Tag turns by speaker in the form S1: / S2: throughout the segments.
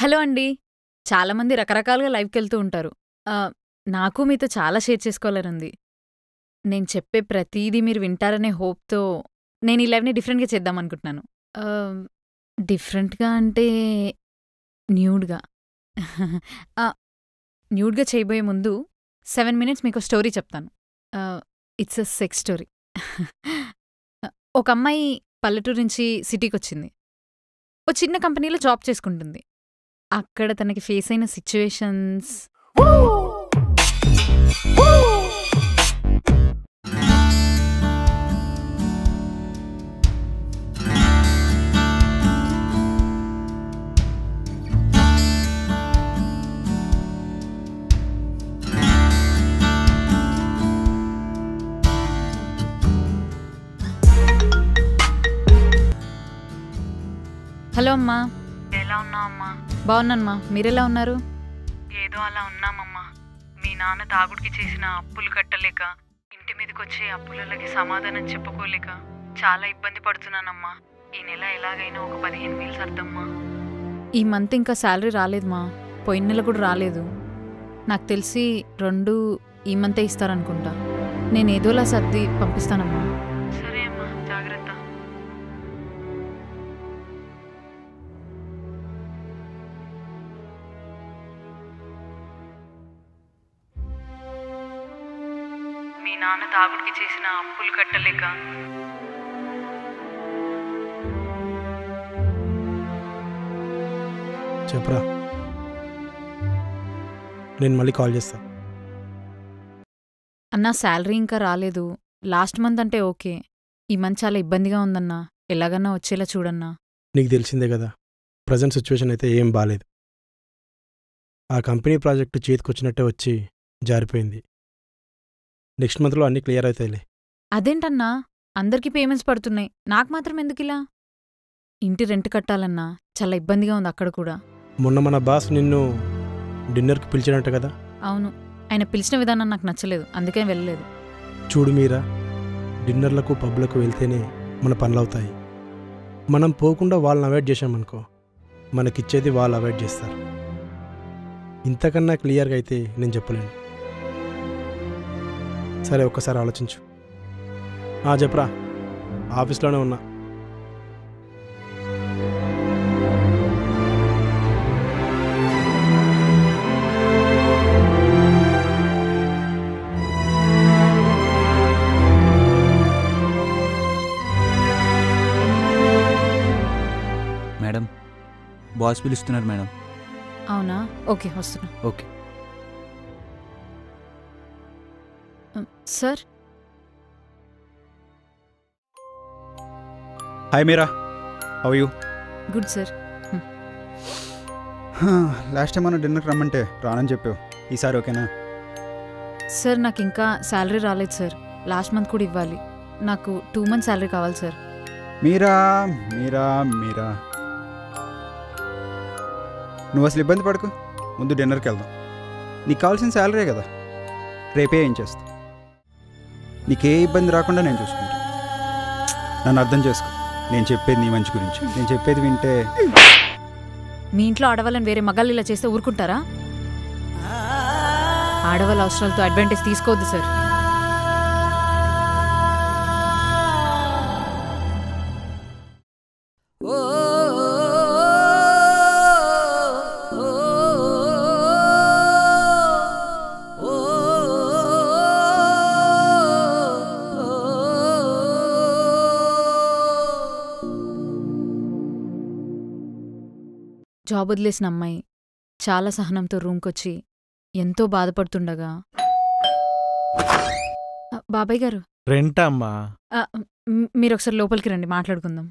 S1: Hello అండి. చాలామంది రకరకాలుగా లైవ్‌కెళ్తూ ఉంటారు. ఆహ్, నాకు మీతో చాలా షేర్ చేసుకోవాలనుంది. నేను చెప్పే ప్రతీదీ మీరు వింటారనే హోప్‌తో నేను ఈ లైవ్‌ని డిఫరెంట్‌గా చేద్దామనుకుంటున్నాను. ఆహ్, డిఫరెంట్‌గా అంటే న్యూడ్‌గా. ఆ! న్యూడ్‌గా చేయబోయే ముందు 7 మినిట్స్ మీకో స్టోరీ చెప్తాను. ఆహ్, ఇట్స్ ఎ సెక్స్ స్టోరీ. ఒక అమ్మాయి పల్లెటూరు నుంచి సిటీకొచ్చింది. ఓ చిన్న కంపెనీలో జాబ్ చేసుకుంటుంది. అక్కడ తనకి ఫేస్ అయిన సిట్యుయేషన్స్ హలో అమ్మా.
S2: ఎలా ఉన్నావమ్మా
S1: బావున్నానమ్మా. మీరెలా ఉన్నారు?
S2: ఏదో అలా ఉన్నామమ్మా మీ నాన్న తాగుడికి చేసిన అప్పులు కట్టలేక ఇంటి మీదకొచ్చే అప్పులకి సమాధానం చెప్పుకోలేక చాలా ఇబ్బంది పడుతున్నానమ్మా ఈ నెల ఎలాగైనా ఒక పదిహేను వేలు సర్దమ్మా
S1: ఈ మంత్ ఇంకా శాలరీ రాలేదుమా. పోయిన నెల కూడా రాలేదు. నాకు తెలిసి 2 ఈ మంతే ఇస్తారనుకుంటా. నేను ఏదోలా సర్ది పంపిస్తానమ్మా.
S2: సరే అమ్మా జాగ్రత్త మీ నాన్న తాగుడికి చేసిన అప్పులు కట్టలేక
S3: చెప్పరా నేను మళ్ళీ కాల్ చేస్తా
S1: అన్నా శాలరీ ఇంకా రాలేదు. లాస్ట్ మంత్ అంటే ఓకే. ఈ మంత్ చాలా ఇబ్బందిగా ఉందన్నా. ఎలాగన్నా వచ్చేలా చూడన్నా.
S3: నీకు తెలిసిందే కదా ప్రజెంట్ సిచ్యువేషన్ అయితే ఏం బాలేదు ఆ కంపెనీ ప్రాజెక్టు చేతికొచ్చినట్టే వచ్చి జారిపోయింది నెక్స్ట్ మంత్లో అన్నీ క్లియర్ అవుతాయిలే
S1: అదేంటన్నా అందరికీ పేమెంట్స్ పడుతున్నాయి. నాకు మాత్రం ఎందుకిలా? ఇంటి రెంట్ కట్టాలన్నా చాలా ఇబ్బందిగా ఉంది అక్కడ కూడా.
S3: మొన్న మన బాస్ నిన్ను డిన్నర్కి పిలిచాడంట కదా
S1: అవును. ఆయన పిలిచిన విధానం నాకు నచ్చలేదు. అందుకే వెళ్ళలేదు.
S3: చూడు మీరా డిన్నర్లకు పబ్లకు వెళ్తేనే మన పనులవుతాయి మనం పోకుండా వాళ్ళని అవాయిడ్ చేశామనుకో మనకిచ్చేది వాళ్ళు అవాయిడ్ చేస్తారు ఇంతకన్నా క్లియర్గా అయితే నేను చెప్పలేను సరే ఒక్కసారి ఆలోచించు ఆ, చెప్పరా ఆఫీస్లోనే ఉన్నా
S4: మేడం బాస్ పిలుస్తున్నారు మేడం
S1: అవునా? ఓకే. వస్తున్నా.
S4: Okay
S1: hmm. Sir
S5: hi Meera how you
S1: good sir.
S5: Last time మనం డిన్నర్కి రమ్మంటే రానని చెప్పావు ఈసారి ఓకేనా
S1: సార్ నాకు ఇంకా శాలరీ రాలేదు సార్. లాస్ట్ మంత్ కూడా ఇవ్వాలి. నాకు 2 మంత్స్ శాలరీ కావాలి సార్.
S5: మీరా మీరా మీరా నువ్వు అసలు ఇబ్బంది పడకు ముందు డిన్నర్కి వెళ్దాం నీకు కావాల్సిన శాలరీ కదా రేపే ఏం చేస్తా నీకే ఇబ్బంది రాకుండా నేను చూసుకుంటా నన్ను అర్థం చేసుకో నేను చెప్పేది నీ మంచి గురించి నేను చెప్పేది వింటే
S1: మీ ఇంట్లో ఆడవాళ్ళని వేరే మగాళ్ళు ఇలా చేస్తే ఊరుకుంటారా? ఆడవాళ్ళ అవసరాలతో అడ్వాంటేజ్ తీసుకోవద్దు సార్. జాబ్ వదిలేసిన అమ్మాయి చాలా సహనంతో రూమ్‌కొచ్చి ఎంతో బాధపడుతుండగా ఆ, బాబాయ్ గారు
S6: రెంట్ అమ్మా
S1: ఆ, మ్, మీరొకసారి లోపలికి రండి మాట్లాడుకుందాం.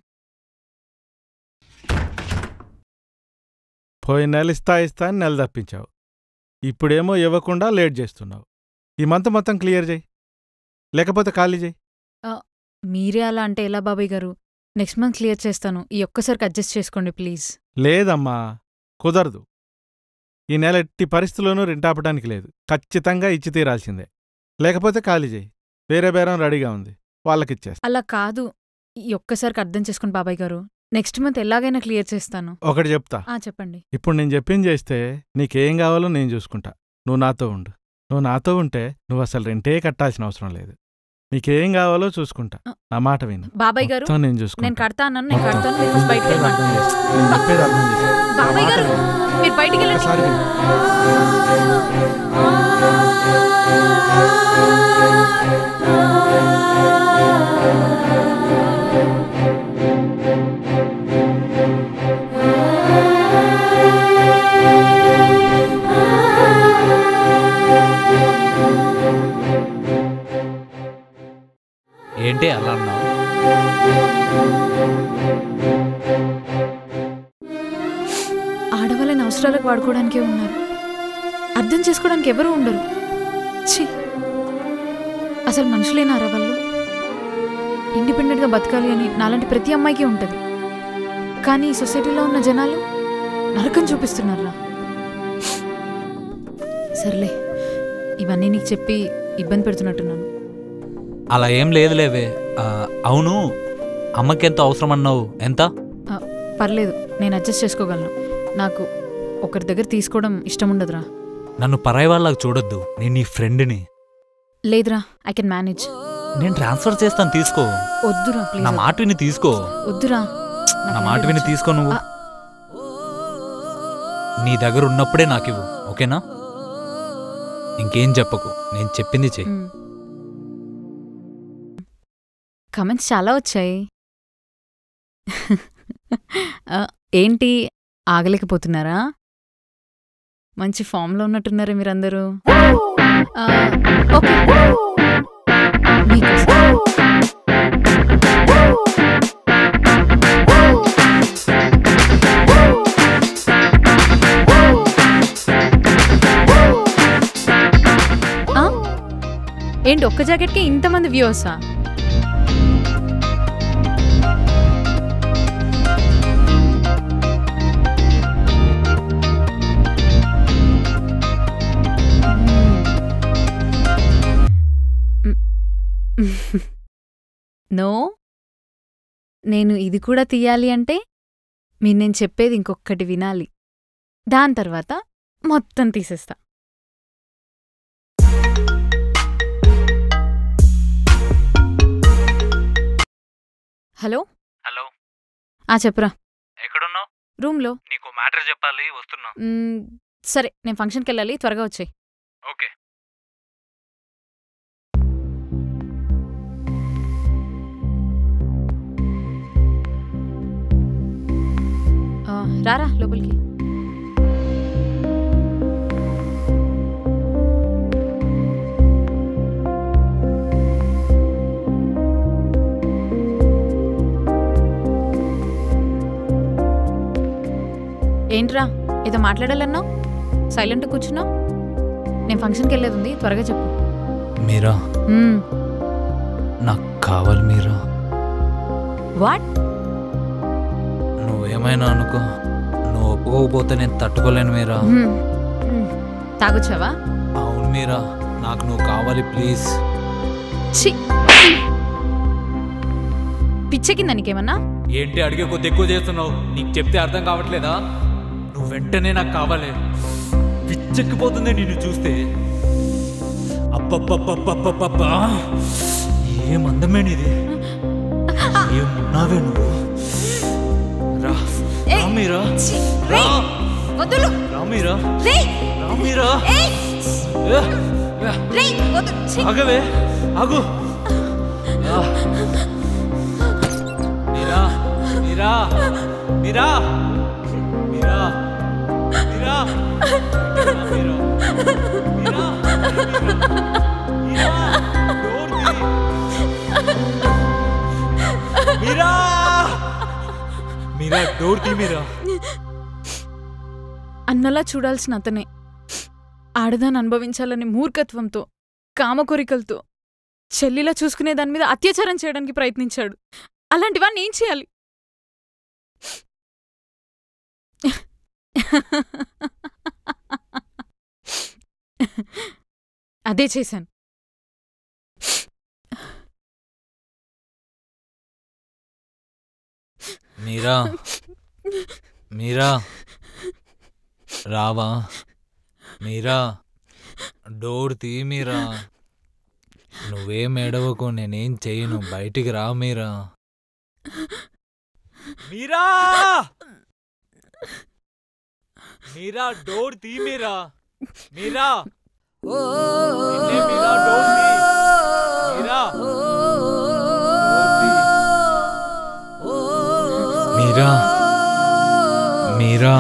S6: పోయిన నెల ఇస్తా ఇస్తా అని నెల తప్పించావు ఇప్పుడేమో ఇవ్వకుండా లేట్ చేస్తున్నావు ఈ మంత్ మొత్తం క్లియర్ చేయి లేకపోతే ఖాళీ చేయి
S1: మీరే అలా అంటే ఎలా బాబాయ్ గారు? నెక్స్ట్ మంత్ క్లియర్ చేస్తాను. ఈ ఒక్కసారికి అడ్జస్ట్ చేసుకోండి ప్లీజ్.
S6: లేదమ్మా కుదరదు ఈ నెల ఎట్టి పరిస్థితుల్లోనూ రెంట్ ఆపడానికి లేదు ఖచ్చితంగా ఇచ్చి తీరాల్సిందే లేకపోతే ఖాళీ చేయి వేరే బేరం రెడీగా ఉంది వాళ్ళకిచ్చేస్తా
S1: అలా కాదు. ఈ ఒక్కసారికి అర్థం చేసుకోండి బాబాయ్ గారు. నెక్స్ట్ మంత్ ఎలాగైనా క్లియర్ చేస్తాను
S6: ఒకటి చెప్తా
S1: ఆ చెప్పండి
S6: ఇప్పుడు నేను చెప్పింది చేస్తే నీకేం కావాలో నేను చూసుకుంటా నువ్వు నాతో ఉండు నువ్వు నాతో ఉంటే నువ్వు అసలు రెంటే కట్టాల్సిన అవసరం లేదు నీకేం కావాలో చూసుకుంటా నా మాట విను
S1: బాబాయ్ గారు
S6: మొత్తం నేను
S1: నేను
S6: చూసుకుంటా
S1: కడతా అన్నాను నేను కడతాను మీరు ఫస్ట్ బయటికి
S6: చెప్పేది
S1: వెళ్ళండి
S6: అర్థం చేసుకో. నేను చెప్పేది అర్థం చేసుకో. నా
S1: బాబాయ్
S6: మాట
S1: గారు
S6: విను.
S1: మీరు బయటికి వెళ్ళండి
S6: ఒకసారి విను.
S7: ఏంటి అలా అన్నావు
S1: ఆడవాళ్ళని అవసరాలకు వాడుకోవడానికే ఉన్నారు అర్థం చేసుకోవడానికి ఎవరు ఉండరు ఛీ అసలు మనుషులేనారా వాళ్ళు ఇండిపెండెంట్గా బతకాలి అని నాలాంటి ప్రతి అమ్మాయికి ఉంటుంది కానీ ఈ సొసైటీలో ఉన్న జనాలు నరకం చూపిస్తున్నారా సర్లే ఇవన్నీ నీకు చెప్పి ఇబ్బంది పెడుతున్నట్టున్నాను
S7: అలా ఏం లేదులేవే ఆ, అవును అమ్మకి ఎంత అవసరం అన్నావు ఎంత
S1: ఆ, పర్లేదు నేను అడ్జస్ట్ చేసుకోగలను నాకు ఒకరి దగ్గర తీసుకోవడం ఇష్టం ఉండదురా
S7: నన్ను పరాయి వాళ్ళకి చూడొద్దు నేను నీ ఫ్రెండ్ని
S1: లేదురా ఐ కెన్ మేనేజ్
S7: నేను ట్రాన్స్ఫర్ చేస్తాను తీసుకో
S1: వద్దురా
S7: నా
S1: ప్లీజ్
S7: మాట విని తీసుకో
S1: వద్దురా
S7: నా మాట విని తీసుకో నువ్వు
S1: ఆ.
S7: నీ దగ్గర ఉన్నప్పుడే నాకు ఇవ్వు ఓకేనా ఇంకేం చెప్పకు నేను చెప్పింది చెయ్యి
S1: కమెంట్స్ చాలా వచ్చాయి ఆ, ఏంటి ఆగలేకపోతున్నారా మంచి ఫామ్లో ఉన్నట్టున్నారే మీరందరూ ఆ, ఓకే మీకోసం. ఆ? ఏంటి ఒక్క జాకెట్కి ఇంతమంది వ్యూవర్సా నో నేను ఇది కూడా తీయాలి అంటే మీరు నేను చెప్పేది ఇంకొకటి వినాలి దాని తర్వాత మొత్తం తీసేస్తా హలో
S7: హలో
S1: ఆ చెప్పురా
S7: ఎక్కడున్నావు
S1: రూమ్లో
S7: నీకు మ్యాటర్ చెప్పాలి వస్తున్నా
S1: మ్, సరే నేను ఫంక్షన్కి వెళ్ళాలి త్వరగా వచ్చాయి
S7: ఓకే
S1: రారా లోపలికి ఏంట్రా ఏదో మాట్లాడాలన్నావు సైలెంట్ కూర్చున్నావు నేను ఫంక్షన్కి వెళ్ళేది ఉంది త్వరగా చెప్పు
S7: మీరా
S1: మ్మ్.
S7: నాకు కావాలి మీరా
S1: వాట్
S7: నువ్వేమైనా అనుకో నువ్వు ఒప్పుకోకపోతే నేను తట్టుకోలేను మీరా
S1: మ్మ్. మ్మ్. తాగొచ్చావా
S7: అవును మీరా నాకు నువ్వు కావాలి ప్లీజ్
S1: ఛీ పిచ్చెక్కిందా నీకేమన్నా
S7: ఏంటి అడిగే కొద్ది ఎక్కువ చేస్తున్నావు నీకు చెప్తే అర్థం కావట్లేదా నువ్వు వెంటనే నాకు కావాలి పిచ్చెక్కిపోతుంది నిన్ను చూస్తే అబ్బబ్బబ్బబ్బబ్బబ్బా ఏం అందమే నీది ఏమున్నావే నువ్వు రా రా మీరా
S1: ఛీ,
S7: రా
S1: రేయ్, వదులు
S7: రా మీరా
S1: రేయ్,
S7: రా మీరా
S1: ఏయ్,
S7: ఏ, ఏ,
S1: రేయ్, వదు- ఛీ.
S7: ఆగవే ఆగు రా. మీరా మీరా మీరా మీరా మీరా మీరా మీరా మీరా మీరా డోర్ తీ. మీరా మీరా డోర్ తీ మీరా
S1: అన్నలా చూడాల్సిన అతనే ఆడదాన్ని అనుభవించాలనే మూర్ఖత్వంతో కామకోరికలతో చెల్లిలా చూసుకునే దాని మీద అత్యాచారం చేయడానికి ప్రయత్నించాడు అలాంటివన్నీ ఏం చేయాలి అదే చేశాను
S7: మీరా మీరా మీరా రావా మీరా డోర్ తీ మీరా నువ్వేం ఎడవకు నేనేం చెయ్యను బయటికి రా మీరా మీరా మీరా డోర్ తీ మీరా మీరా నిన్నే మీరా డోర్ తీ మీరా మీరా మీరా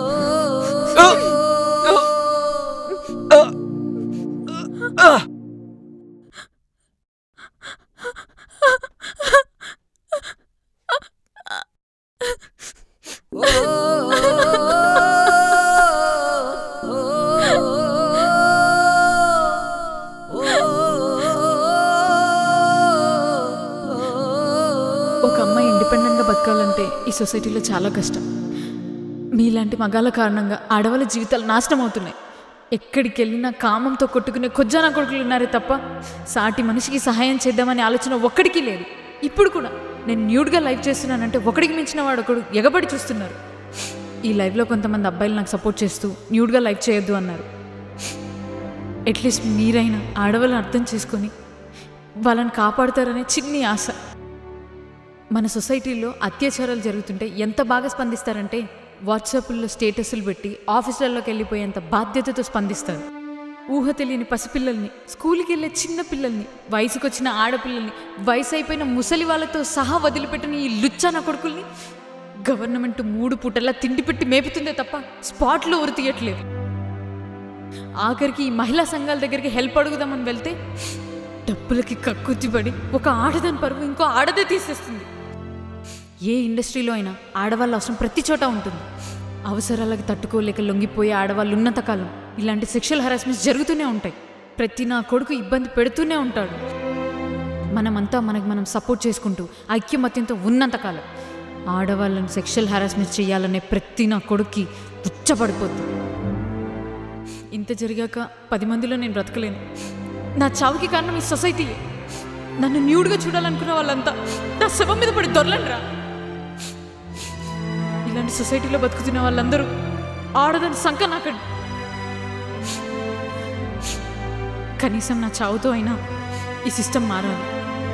S1: ఒక అమ్మాయి ఇండిపెండెంట్గా బతకాలంటే ఈ సొసైటీలో చాలా కష్టం మీలాంటి మగాల కారణంగా ఆడవాళ్ళ జీవితాలు నాశనం అవుతున్నాయి ఎక్కడికి వెళ్ళినా కామంతో కొట్టుకునే కొజ్జానా కొడుకులు ఉన్నారే తప్ప సాటి మనిషికి సహాయం చేద్దామనే ఆలోచన ఒక్కడికి లేదు ఇప్పుడు కూడా నేను న్యూడ్గా లైవ్ చేస్తున్నానంటే ఒకడికి మించిన వాడు ఒకడు ఎగబడి చూస్తున్నారు ఈ లైవ్లో కొంతమంది అబ్బాయిలు నాకు సపోర్ట్ చేస్తూ న్యూడ్గా లైవ్ చేయొద్దు అన్నారు అట్లీస్ట్ మీరైనా ఆడవాళ్ళని అర్థం చేసుకొని వాళ్ళని కాపాడుతారనే చిన్ని ఆశ మన సొసైటీలో అత్యాచారాలు జరుగుతుంటే ఎంత బాగా స్పందిస్తారంటే వాట్సాప్లో స్టేటస్లు పెట్టి ఆఫీసులలోకి వెళ్ళిపోయేంత బాధ్యతతో స్పందిస్తారు ఊహ తెలియని పసిపిల్లల్ని స్కూల్కి వెళ్ళే చిన్న పిల్లల్ని వయసుకొచ్చిన ఆడపిల్లల్ని వయసు అయిపోయిన ముసలి వాళ్ళతో సహా వదిలిపెట్టిన ఈ లుచ్చాన కొడుకుల్ని గవర్నమెంట్ మూడు పూటలా తిండి పెట్టి మేపుతుందే తప్ప స్పాట్లో ఉరి తీయట్లేదు ఆఖరికి ఈ మహిళా సంఘాల దగ్గరికి హెల్ప్ అడుగుదామని వెళ్తే డబ్బులకి కక్కుర్తిపడి ఒక ఆడదాని పరువు ఇంకో ఆడదే తీసేస్తుంది ఏ ఇండస్ట్రీలో అయినా ఆడవాళ్ళ అవసరం ప్రతి చోట ఉంటుంది అవసరాలకు తట్టుకోలేక లొంగిపోయే ఆడవాళ్ళు ఉన్నంత కాలం ఇలాంటి సెక్షువల్ హరాస్మెంట్స్ జరుగుతూనే ఉంటాయి ప్రతి నా కొడుకు ఇబ్బంది పెడుతూనే ఉంటాడు మనమంతా మనకు మనం సపోర్ట్ చేసుకుంటూ ఐక్యమత్యంతో ఉన్నంతకాలం ఆడవాళ్ళని సెక్షువల్ హరాస్మెంట్ చేయాలనే ప్రతి నా కొడుక్కి ఉచ్చపడిపోతుంది ఇంత జరిగాక పది మందిలో నేను బ్రతకలేను నా చావుకి కారణం ఈ సొసైటీ నన్ను న్యూడ్గా చూడాలనుకున్న వాళ్ళంతా నా శవం మీద పడి దొరలండ్రా ఇలాంటి సొసైటీలో బతుకుతున్న వాళ్ళందరూ ఆడదని సంక నాకండి కనీసం నా చావుతో అయినా ఈ సిస్టమ్ మారాలి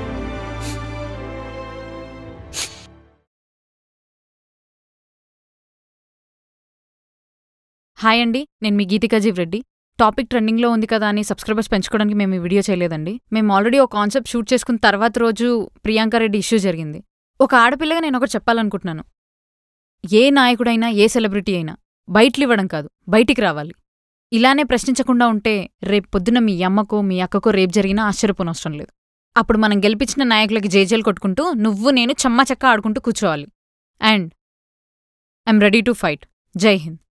S1: హాయ్ అండి నేను మీ గీతికా జీవ్ రెడ్డి టాపిక్ ట్రెండింగ్లో ఉంది కదా అని సబ్స్క్రైబర్స్ పెంచుకోవడానికి మేము ఈ వీడియో చేయలేదండి మేము ఆల్రెడీ ఒక కాన్సెప్ట్ షూట్ చేసుకున్న తర్వాత రోజు ప్రియాంక రెడ్డి ఇష్యూ జరిగింది ఒక ఆడపిల్లగా నేను ఒకటి చెప్పాలనుకుంటున్నాను ఏ నాయకుడైనా ఏ సెలబ్రిటీ అయినా బయట్లు ఇవ్వడం కాదు బయటికి రావాలి ఇలానే ప్రశ్నించకుండా ఉంటే రేపు పొద్దున మీ అమ్మకో మీ అక్కకో రేపు జరిగినా ఆశ్చర్యపోనవసరం లేదు అప్పుడు మనం గెలిపించిన నాయకులకి జేజేలు కొట్టుకుంటూ నువ్వు నేను చెమ్మ చెక్క ఆడుకుంటూ కూర్చోవాలి and I'm ready to fight జై హింద్